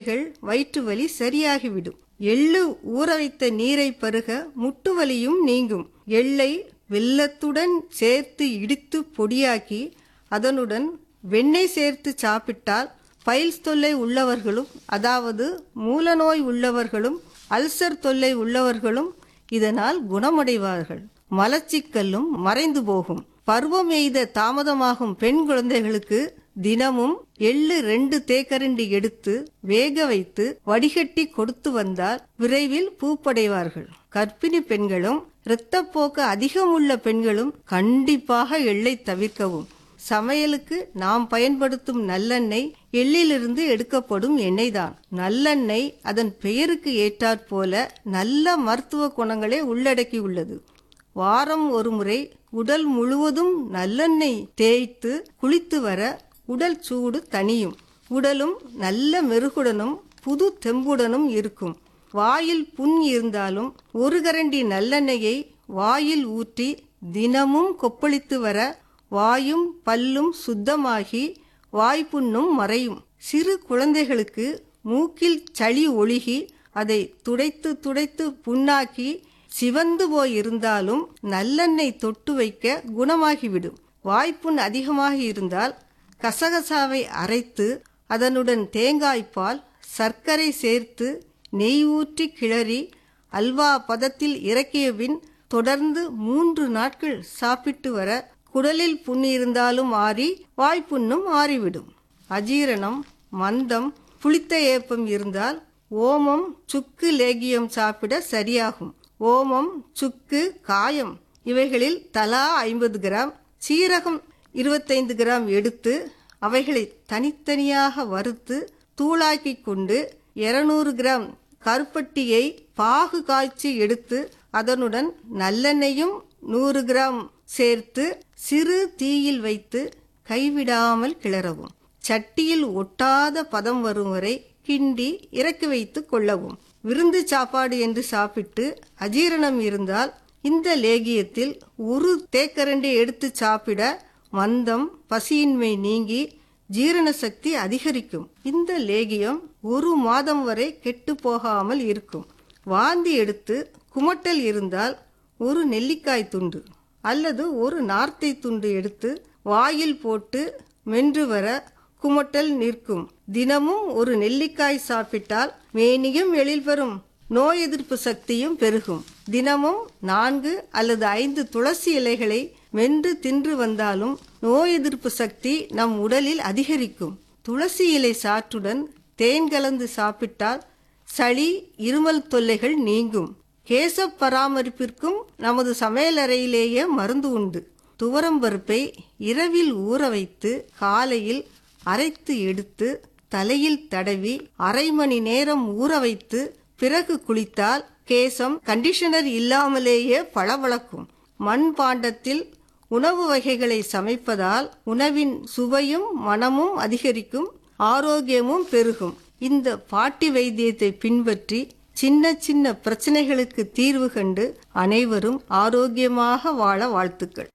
வலிகள் வயிற்று வலி சரியாகிவிடும் எள்ளு ஊற வைத்த நீரை பருக முட்டு வலியும் நீங்கும் எள்ளை வெல்லத்துடன் சேர்த்து இடித்து பொடியாக்கி அதனுடன் வெண்ணெய் சேர்த்து சாப்பிட்டால் பைல்ஸ் தொல்லை உள்ளவர்களும் அதாவது மூலநோய் உள்ளவர்களும் அல்சர் தொல்லை உள்ளவர்களும் இதனால் குணமடைவார்கள் மலச்சிக்கல்லும் மறைந்து போகும் பருவம் எய்த தாமதமாகும் பெண் குழந்தைகளுக்கு தினமும் எள்ளு ரெண்டு தேக்கரண்டி எடுத்து வேக வைத்து வடிகட்டி கொடுத்து வந்தால் விரைவில் பூப்படைவார்கள் கர்ப்பிணி பெண்களும் இரத்தப்போக்கு அதிகம் உள்ள பெண்களும் கண்டிப்பாக எள்ளை தவிர்க்கவும் சமையலுக்கு நாம் பயன்படுத்தும் நல்லெண்ணெய் எள்ளிலிருந்து எடுக்கப்படும் எண்ணெய்தான் நல்லெண்ணெய் அதன் பெயருக்கு ஏற்றாற்போல நல்ல மருத்துவ குணங்களை உள்ளடக்கியுள்ளது வாரம் ஒரு முறை உடல் முழுவதும் நல்லெண்ணெய் தேய்த்து குளித்து வர உடல் சூடு தணியும் உடலும் நல்ல மெருகுடனும் புது தெம்புடனும் இருக்கும் வாயில் புண் இருந்தாலும் ஒரு கரண்டி நல்லெண்ணெயை வாயில் ஊற்றி தினமும் கொப்பளித்து வர வாயும் பல்லும் சுத்தமாகி வாய்ப்புண்ணும் மறையும் சிறு குழந்தைகளுக்கு மூக்கில் சளி ஒழுகி அதை துடைத்து துடைத்து புண்ணாக்கி சிவந்து போய் இருந்தாலும் நல்லெண்ணெய் தொட்டு வைக்க குணமாகிவிடும் வாய்ப்புண் அதிகமாக இருந்தால் கசகசாவை அரைத்து அதனுடன் தேங்காய்ப்பால் சர்க்கரை சேர்த்து நெய் ஊற்றி கிளறி அல்வா பதத்தில் இறக்கிய பின் தொடர்ந்து மூன்று நாட்கள் சாப்பிட்டு வர குடலில் புண் இருந்தாலும் ஆறி வாய்ப்புண்ணும் ஆறிவிடும் அஜீரணம் மந்தம் புளித்த ஏப்பம் இருந்தால் ஓமம் சுக்கு லேகியம் சாப்பிட சரியாகும் ஓமம் சுக்கு காயம் இவைகளில் தலா ஐம்பது கிராம் சீரகம் இருபத்தைந்து கிராம் எடுத்து அவைகளை தனித்தனியாக வறுத்து தூளாக்கி கொண்டு 200 கிராம் கருப்பட்டியை பாகு காய்ச்சி எடுத்து அதனுடன் நல்லெண்ணெயும் நூறு கிராம் சேர்த்து சிறு தீயில் வைத்து கைவிடாமல் கிளறவும் சட்டியில் ஒட்டாத பதம் வரும் வரை கிண்டி இறக்கி வைத்து கொள்ளவும் விருந்து சாப்பாடு என்று சாப்பிட்டு அஜீரணம் இருந்தால் இந்த லேகியத்தில் ஒரு தேக்கரண்டி எடுத்து சாப்பிட மந்தம் பசியின்மை நீங்கி ஜீரண சக்தி அதிகரிக்கும் இந்த லேகியம் ஒரு மாதம் வரை கெட்டு போகாமல் இருக்கும் வாந்தி எடுத்து குமட்டல் இருந்தால் ஒரு நெல்லிக்காய் துண்டு அல்லது ஒரு நார்த்தை துண்டு எடுத்து வாயில் போட்டு மென்று வர குமட்டல் நிற்கும் தினமும் ஒரு நெல்லிக்காய் சாப்பிட்டால் மேனியும் எழில் பெறும் நோய் எதிர்ப்பு சக்தியும் பெருகும் தினமும் நான்கு அல்லது ஐந்து துளசி இலைகளை மென்று தின்று வந்தாலும் நோய் எதிர்ப்பு சக்தி நம் உடலில் அதிகரிக்கும் துளசி இலை சாற்றுடன் தேன் கலந்து சாப்பிட்டால் சளி இருமல் தொல்லைகள் நீங்கும் கேச பராமரிப்பிற்கும் நமது சமையலறையிலேயே மருந்து உண்டு துவரம்பருப்பை இரவில் ஊற வைத்து காலையில் அரைத்து எடுத்து தலையில் தடவி அரை மணி நேரம் ஊற வைத்து பிறகு குளித்தால் கேசம் கண்டிஷனர் இல்லாமலேயே பளபளக்கும் மண் பாண்டத்தில் உணவு வகைகளை சமைப்பதால் உணவின் சுவையும் மனமும் அதிகரிக்கும் ஆரோக்கியமும் பெருகும் இந்த பாட்டி வைத்தியத்தை பின்பற்றி சின்ன சின்ன பிரச்சனைகளுக்கு தீர்வு கண்டு அனைவரும் ஆரோக்கியமாக வாழ வாழ்த்துக்கள்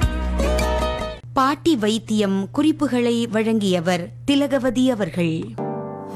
பாட்டி வைத்தியம் குறிப்புகளை வழங்கியவர் திலகவதி அவர்கள்